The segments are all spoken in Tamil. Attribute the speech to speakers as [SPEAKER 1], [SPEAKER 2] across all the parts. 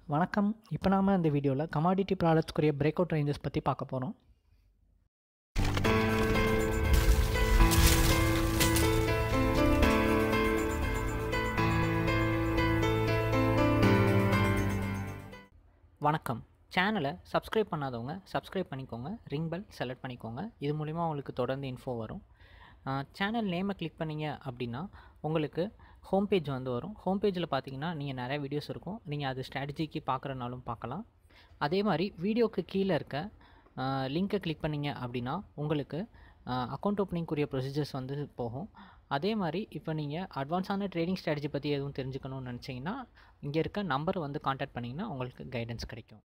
[SPEAKER 1] வணக்கம் இப்போ நாம இந்த வீடியோவில் கமாடிட்டி ப்ராடக்ட்ஸ்க்குரிய பிரேக் அவுட் ரேஞ்சஸ் பற்றி பார்க்க போகிறோம் வணக்கம் சேனலை சப்ஸ்கிரைப் பண்ணாதவங்க சப்ஸ்கிரைப் பண்ணிக்கோங்க ரிங் பெல் செலக்ட் பண்ணிக்கோங்க இது மூலிமா உங்களுக்கு தொடர்ந்து இன்ஃபோ வரும் சேனல் நேமை கிளிக் பண்ணீங்க அப்படின்னா உங்களுக்கு ஹோம் பேஜ் வந்து வரும் ஹோம் பேஜில் பார்த்தீங்கன்னா நீங்கள் நிறைய வீடியோஸ் இருக்கும் நீங்கள் அது ஸ்ட்ராட்டஜிக்கு பார்க்குறனாலும் பார்க்கலாம் அதே மாதிரி வீடியோக்கு கீழே இருக்க லிங்க்கை கிளிக் பண்ணீங்க அப்படின்னா உங்களுக்கு அக்கௌண்ட் ஓப்பனிங்குரிய ப்ரொசீஜர்ஸ் வந்து போகும் அதே மாதிரி இப்போ நீங்கள் அட்வான்ஸான ட்ரேடிங் ஸ்ட்ராட்டஜி பற்றி எதுவும் தெரிஞ்சுக்கணும்னு நினச்சிங்கன்னா இங்கே இருக்க நம்பர் வந்து காண்டாக்ட் பண்ணிங்கன்னா உங்களுக்கு கைடன்ஸ் கிடைக்கும்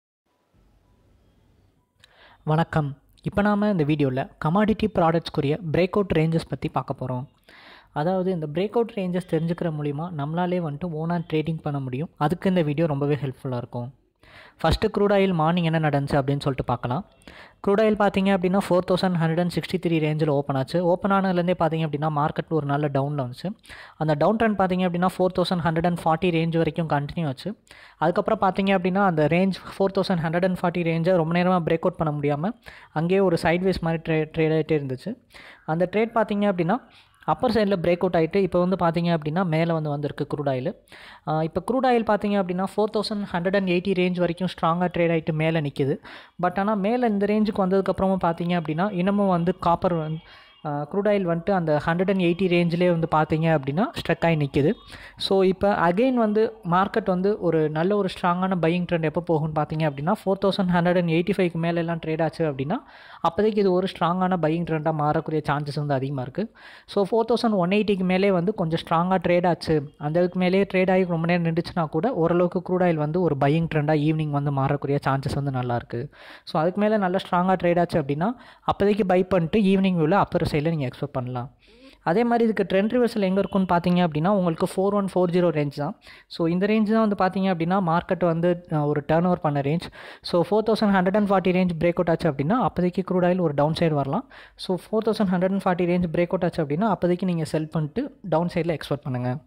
[SPEAKER 1] வணக்கம் இப்போ நாம் இந்த வீடியோவில் கமாடிட்டி ப்ராடக்ட்ஸ்க்குரிய பிரேக் அவுட் ரேஞ்சஸ் பற்றி பார்க்க போகிறோம் அதாவது இந்த பிரேக் அவுட் ரேஞ்சஸ் தெரிஞ்சுக்கிற மூலிமா நம்மளாலே வந்துட்டு ஓனாக ட்ரேடிங் பண்ண முடியும் அதுக்கு இந்த வீடியோ ரொம்பவே ஹெல்ப்ஃபுல்லாக இருக்கும் ஃபஸ்ட்டு க்ரூட் ஆயில் மார்னிங் என்ன நடந்துச்சு அப்படின்னு சொல்லிட்டு பார்க்கலாம் க்ரூட் ஆயில் பார்த்தீங்க அப்படின்னா four thousand hundred and sixty three ரேஞ்சில் ஓப்பன் ஆச்சு ஓப்பன் ஆனதுலேருந்தே பார்த்தீங்க அப்படின்னா மார்க்கெட் ஒரு நல்ல டவுனில் வந்துச்சு அந்த டவுன் ட்ரெண்ட் பார்த்தீங்க அப்படின்னா four thousand hundred and forty range வரைக்கும் கண்டினியூ ஆச்சு அதுக்கப்புறம் பார்த்தீங்க அப்படின்னா அந்த range four thousand hundred and forty ரேஞ்சை ரொம்ப நேரமாக பிரேக் அவுட் பண்ண முடியாமல் அங்கேயே ஒரு சைட்வேஸ் மாதிரி ட்ரே ட்ரேட் ஆகிட்டே இருந்துச்சு அந்த ட்ரேட் பார்த்தீங்க அப்படின்னா அப்பர் சைடில் பிரேக் அவுட் ஆகிட்டு இப்போ வந்து பார்த்தீங்க அப்படின்னா மேலே வந்து வந்திருக்கு க்ரூட் ஆயில் இப்போ க்ரூட் ஆயில் பார்த்தீங்க அப்படின்னா four thousand hundred and eighty range வரைக்கும் ஸ்ட்ராங்காக ட்ரேட் ஆகிட்டு மேலே நிற்கிது பட் ஆனால் மேலே இந்த ரேஞ்சுக்கு வந்ததுக்கப்புறமும் பார்த்தீங்க அப்படின்னா இன்னமும் வந்து காப்பர் வந்து க்ரூட் ஆயில் வந்துட்டு அந்த ஹண்ட்ரட் அண்ட் எயிட்டி ரேஞ்சிலே வந்து பார்த்தீங்க அப்படின்னா ஸ்ட்ரக் ஆகி நிற்கிது ஸோ இப்போ அகெயின் வந்து மார்க்கெட் வந்து ஒரு நல்ல ஒரு ஸ்ட்ராங்கான பையிங் ட்ரெண்ட் எப்போ போகும்னு பார்த்தீங்க அப்படின்னா four thousand hundred and eighty ஃபைவ்க்கு மேலே எல்லாம் ட்ரேட் ஆச்சு அப்படின்னா அப்போதைக்கு இது ஒரு ஸ்ட்ராங்கான பையிங் ட்ரெண்டாக மாறக்கூடிய சான்சஸ் வந்து அதிகமாக இருக்குது ஸோ ஃபோர் தௌசண்ட் ஒன் எயிட்டிக்கு மேலே வந்து கொஞ்சம் ஸ்ட்ராங்காக ட்ரேட் ஆச்சு அந்த இதுக்கு மேலே ட்ரேட் ஆகி ரொம்ப நேரம் நின்றுச்சுன்னா கூட ஓரளவுக்கு க்ரூட் ஆயில் வந்து ஒரு பையிங் ட்ரெண்டாக ஈவினிங் வந்து மாறக்கூடிய சான்சஸ் வந்து நல்லாயிருக்கு ஸோ அதுக்கு மேலே நல்லா ஸ்ட்ராங்காக ட்ரேட் ஆச்சு அப்படின்னா அப்போதைக்கு பை பண்ணிட்டு ஈவினிங் வியூவில் அப்பர் சைடில் நீங்கள் எக்ஸ்பெக்ட் பண்ணலாம் அதே மாதிரி இதுக்கு ட்ரெண்ட் ரிவர்சல் எங்கே இருக்குன்னு பார்த்தீங்க அப்படின்னா உங்களுக்கு four one four zero range தான் ஸோ இந்த ரேஞ்ச் தான் வந்து பார்த்தீங்க அப்படின்னா மார்க்கெட் வந்து ஒரு டேர்ன் ஓவர் பண்ண range so four thousand hundred and forty range break out ஆச்சு அப்படின்னா அப்போதைக்கு க்ரூட் ஆயில் ஒரு டவுன் சைடு வரலாம் so four thousand hundred and forty range break out ஆச்சு அப்படின்னா அப்போதைக்கு நீங்கள் செல் பண்ணிட்டு டவுன் சைடில் எக்ஸ்பெக்ட் பண்ணுங்கள்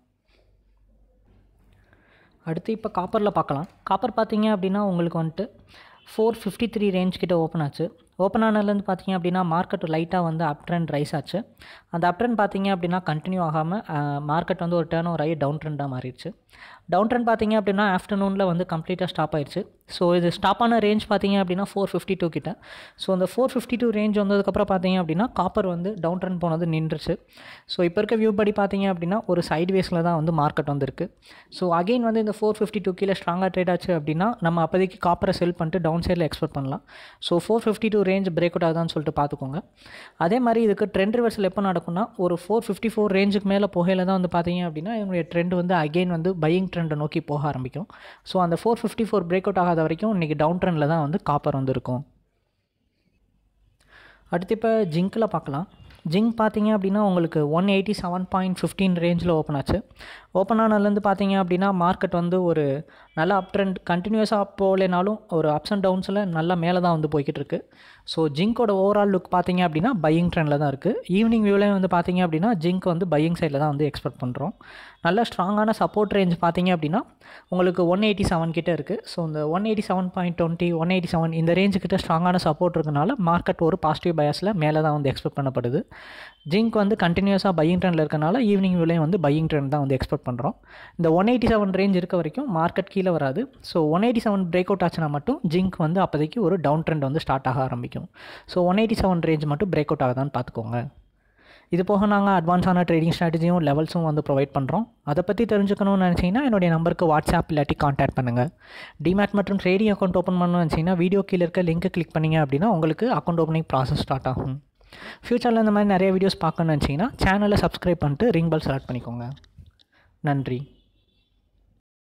[SPEAKER 1] அடுத்து இப்போ காப்பரில் பார்க்கலாம் காப்பர் பார்த்தீங்க அப்படின்னா உங்களுக்கு வந்துட்டு ஃபோர் ஃபிஃப்டி த்ரீ ரேஞ்ச் கிட்ட ஓப்பன் ஆச்சு ஓப்பன் ஆனதுலேருந்து பார்த்தீங்க அப்படின்னா மார்க்கெட் லைட்டாக வந்து அப் ட்ரெண்ட் ரைஸ் ஆச்சு அந்த அப் ட்ரெண்ட் பார்த்தீங்க அப்படின்னா கண்டினியூ ஆகாமல் மார்க்கெட் வந்து ஒரு டேர்ன் ஓவர் ஆகி டவுன் ட்ரெண்டாக மாறிடுச்சு டவுன் ட்ரெண்ட் பார்த்தீங்க அப்படின்னா ஆஃப்டர்நூனில் வந்து கம்ப்ளீட்டாக ஸ்டாப் ஆயிடுச்சு ஸோ இது ஸ்டாப் ஆன ரேஞ்ச் பார்த்தீங்க அப்படின்னா ஃபோர் ஃபிஃப்டி டூ கிட்ட ஸோ அந்த ஃபோர் ஃபிஃப்டி டூ ரேஞ்ச் வந்ததுக்கப்புறம் பார்த்தீங்க அப்படின்னா காப்பர் வந்து டவுன் ட்ரெண்ட் போனது நின்றுச்சு ஸோ இப்போ இருக்க வியூ படி பார்த்தீங்க அப்படின்னா ஒரு சைட் வேஸில் தான் வந்து மார்க்கெட் வந்திருக்கு ஸோ அகெயின் வந்து இந்த ஃபோர் ஃபிஃப்டி டூ கீழே ஸ்ட்ராங்காக ட்ரேட் ஆச்சு அப்படின்னா நம்ம அப்போதைக்கு காப்பரை செல் பண்ணிட்டு டவுன் சைடில் எக்ஸ்பெக்ட் பண்ணலாம் so four fifty two range break out ஆகுதான்னு சொல்லிட்டு பார்த்துக்கோங்க அதே மாதிரி இதுக்கு ட்ரெண்ட் ரிவர்சல் எப்போ நடக்கும்னா ஒரு ஃபோர் ஃபிஃப்டி ஃபோர் ரேஞ்சுக்கு மேலே போகையில் தான் வந்து பார்த்தீங்க அப்படின்னா இதனுடைய ட்ரெண்ட் வந்து அகெயின் வந்து பையிங் ட்ரெண்டை நோக்கி போக ஆரம்பிக்கும் ஸோ அந்த four fifty four break out ஆகாத வரைக்கும் இன்றைக்கி டவுன் ட்ரெண்டில் தான் வந்து காப்பர் வந்து இருக்கும் அடுத்து இப்போ ஜிங்கில் பார்க்கலாம் ஜிங்க் பார்த்தீங்க அப்படின்னா உங்களுக்கு one eighty seven point fifteen ரேஞ்சில் ஓப்பன் ஆச்சு ஓப்பன் ஆனதுலேருந்து பார்த்தீங்க அப்படின்னா மார்க்கெட் வந்து ஒரு நல்ல அப் ட்ரெண்ட் கண்டினியூஸாக போகலைனாலும் ஒரு அப்ஸ் அண்ட் டவுன்ஸில் நல்லா மேலே தான் வந்து போய்கிட்டு இருக்கு ஸோ ஜிங்கோட ஓவரால் லுக் பார்த்தீங்க அப்படின்னா பையிங் ட்ரெண்டில் தான் இருக்குது ஈவினிங் வியூலையும் வந்து பார்த்தீங்க அப்படின்னா ஜிங்க் வந்து பையிங் சைடில் தான் வந்து எக்ஸ்பெக்ட் பண்ணுறோம் நல்ல ஸ்ட்ராங்கான சப்போர்ட் ரேஞ்ச் பார்த்தீங்க அப்படின்னா உங்களுக்கு ஒன் எயிட்டி செவன் கிட்டே இருக்குது ஸோ இந்த one eighty seven point twenty one eighty seven இந்த ரேஞ்சு கிட்ட ஸ்ட்ராங்கான சப்போர்ட் இருக்கனால மார்க்கெட் ஒரு பாசிட்டிவ் பயாஸில் மேலே தான் வந்து எக்ஸ்பெக்ட் பண்ணப்படுது ஜிங்க் வந்து கண்டினியூஸாக பையிங் ட்ரெண்டில் இருக்கனால ஈவினிங் வியூலையும் வந்து பையிங் ட்ரெண்ட் தான் வந்து எக்ஸ்பெக்ட் பண்ணுறோம் இந்த ஒன் எயிட்டி செவன் ரேஞ்ச் இருக்க வரைக்கும் மார்க்கெட் கீழே வராது so one eighty seven break out ஆச்சுன்னா மட்டும் ஜிங்க் வந்து அப்போதைக்கு ஒரு டவுன் ட்ரெண்ட் வந்து ஸ்டார்ட் ஆக ஆரம்பிக்கும் so one eighty seven range மட்டும் பிரேக் அவுட் ஆகுதான்னு பார்த்துக்கோங்க இது போக நாங்கள் அட்வான்ஸான ட்ரேடிங் ஸ்ட்ராட்டஜியும் லெவல்ஸும் வந்து ப்ரொவைட் பண்ணுறோம் அதை பற்றி தெரிஞ்சுக்கணும்னு நினச்சிங்கன்னா என்னுடைய நம்பருக்கு வாட்ஸ்அப் இல்லாட்டி கான்டாக்ட் பண்ணுங்கள் டிமேட் மற்றும் ட்ரேடிங் அக்கௌண்ட் ஓப்பன் பண்ணணும்னு நினச்சிங்கன்னா வீடியோ கீழே இருக்க லிங்க்கை கிளிக் பண்ணிங்க அப்படின்னா உங்களுக்கு அக்கௌண்ட் ஓப்பனிங் ப்ராசஸ் ஸ்டார்ட் ஆகும் ஃப்யூச்சரில் இந்த மாதிரி நிறைய வீடியோஸ் பார்க்கணும்னு நினச்சிங்கன்னா சேனலை சப்ஸ்கிரைப் பண்ணிட்டு ரிங் பெல் செலக்ட் பண்ணிக்கோங்க நன்றி